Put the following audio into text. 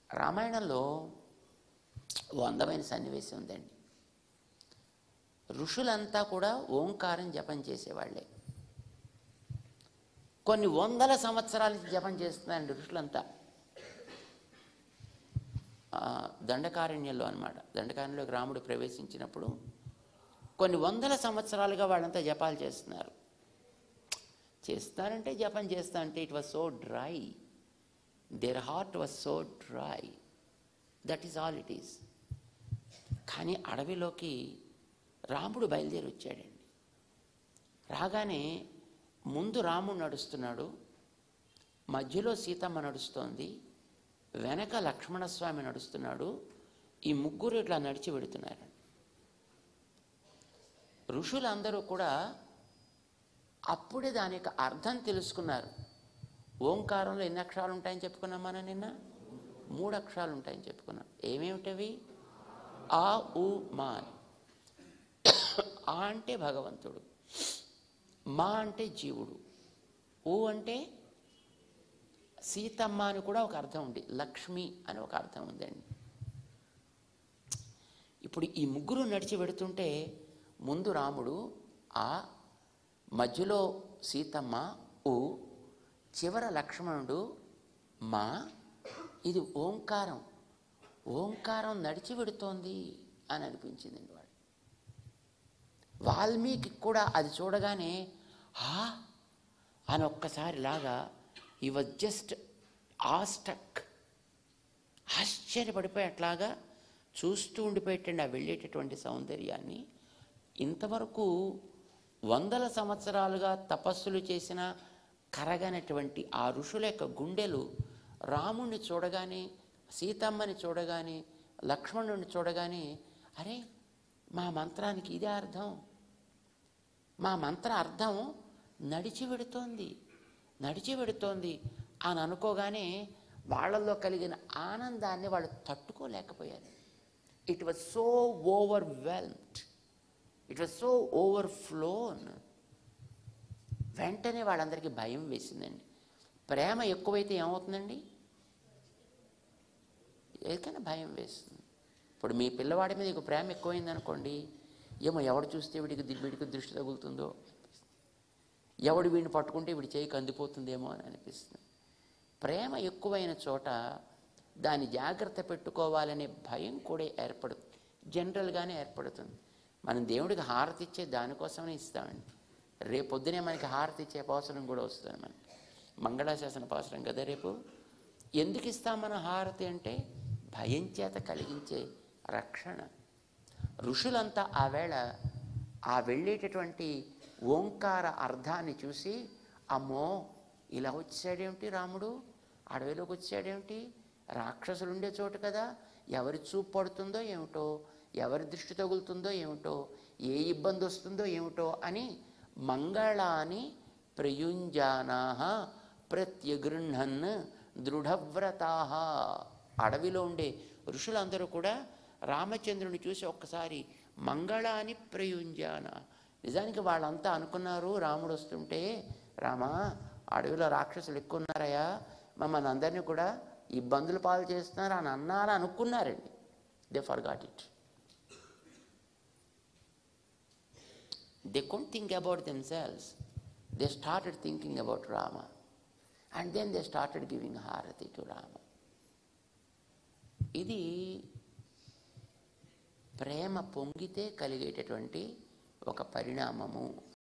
రామాయణంలో ఓ అందమైన సన్నివేశం ఉందండి ఋషులంతా కూడా ఓంకారం జపం చేసేవాళ్ళే కొన్ని వందల సంవత్సరాల నుంచి జపం చేస్తున్నారండి ఋషులంతా ఆ, దండకారణ్యంలో అనమాట దండకారణ్యంలోకి రాముడు ప్రవేశించినప్పుడు కొన్ని వందల సంవత్సరాలుగా వాళ్ళంతా జపాలు చేస్తున్నారు చేస్తారంటే జపం చేస్తా అంటే it was so dry there heart was so dry that is all it is కానీ అడవిలోకి రాముడు బయలుదేరి వచ్చాడండి రాగానే ముందు రాముడు నడుస్తున్నాడు మధ్యలో సీతమ్మ నడుస్తోంది వెనక లక్ష్మణస్వామి నడుస్తున్నాడు ఈ ముగ్గురు ఇట్లా నడిచి వెడుతున్నారు ఋషులందరూ కూడా అప్పుడే దాని యొక్క అర్థం తెలుసుకున్నారు ఓంకారంలో ఎన్ని అక్షరాలు ఉంటాయని చెప్పుకున్నాం మనం నిన్న మూడు అక్షరాలు ఉంటాయని చెప్పుకున్నాం ఏమేమిటవి ఆ ఉ మా అని ఆ అంటే భగవంతుడు మా అంటే జీవుడు ఊ అంటే సీతమ్మ అని కూడా ఒక అర్థం ఉంది లక్ష్మి అని ఒక అర్థం ఉందండి ఇప్పుడు ఈ ముగ్గురు నడిచి వెడుతుంటే ముందు రాముడు ఆ మధ్యలో సీతమ్మ ఊ చివర లక్ష్మణుడు మా ఇది ఓంకారం ఓంకారం నడిచి వెడుతోంది అని అనిపించిందండి వాడు వాల్మీకి కూడా అది చూడగానే హా అని ఒక్కసారి లాగా ఈ వాజ్ జస్ట్ ఆస్టక్ ఆశ్చర్యపడిపోయి అట్లాగా చూస్తూ ఉండిపోయేటండి ఆ వెళ్ళేటటువంటి సౌందర్యాన్ని ఇంతవరకు వందల సంవత్సరాలుగా తపస్సులు చేసిన కరగనటువంటి ఆ ఋషుల యొక్క గుండెలు రాముణ్ణి చూడగానే సీతమ్మని చూడగానే లక్ష్మణుని చూడగానే అరే మా మంత్రానికి ఇదే అర్థం మా మంత్ర అర్థం నడిచి వెడుతోంది నడిచి వెడుతోంది అని అనుకోగానే వాళ్ళల్లో కలిగిన ఆనందాన్ని వాళ్ళు తట్టుకోలేకపోయారు it was so overwhelmed it was so overflown వెంటనే వాళ్ళందరికీ భయం వేసిందండి ప్రేమ ఎక్కువైతే ఏమవుతుందండి ఏదైనా భయం వేస్తుంది ఇప్పుడు మీ పిల్లవాడి మీద మీకు ప్రేమ ఎక్కువైంది అనుకోండి ఏమో ఎవడు చూస్తే వీడికి ది- వీడికి దృష్టి తగులుతుందో ఎవడు వీడిని పట్టుకుంటే వీడి చేయికి అందిపోతుందేమో అని అనిపిస్తుంది ప్రేమ ఎక్కువైన చోట దాన్ని జాగ్రత్త పెట్టుకోవాలనే భయం కూడా ఏర్పడుతుంది జనరల్గానే ఏర్పడుతుంది మనం దేవుడికి హారతి ఇచ్చే దానికోసమే ఇస్తామండి రేపొద్దునే మనకి హారతి ఇచ్చే అవసరం కూడా వస్తుంది మనకి మంగళాశాసన అవసరం కదా రేపు ఎందుకు ఇస్తాం మనం హారతి అంటే భయం చేత కలిగించే రక్షణ ఋషులంతా ఆ వేళ ఆ వెళ్ళేటటువంటి ఓంకార అర్థాన్ని చూసి అమ్మో ఇలా వచ్చాడేమిటి రాముడు అడవిలోకి వచ్చాడేమిటి రాక్షసులు ఉండే చోటు కదా ఎవరి చూపు పడుతుందో ఏమిటో ఎవరి దృష్టి తగులుతుందో ఏమిటో ఏ ఇబ్బంది వస్తుందో ఏమిటో అని మంగళాని ప్రయుంజానా ప్రత్యగృహన్ దృఢవ్రతా అడవిలో ఉండే ఋషులందరూ కూడా రామచంద్రుని చూసి ఒక్కసారి మంగళాని ప్రయుంజాన నిజానికి వాళ్ళంతా అనుకున్నారు రాముడు వస్తుంటే రామా అడవిలో రాక్షసులు ఎక్కువ ఉన్నారయ్యా మమ్మల్ని అందరినీ కూడా ఇబ్బందులు పాలు చేస్తున్నారు అని అన్నారా అనుకున్నారండి they forgot it they couldn't think about themselves. They started thinking about Rama. And then they started giving harati to Rama. ఇది ప్రేమ పొంగితే కలిగేటటువంటి ఒక పరిణామము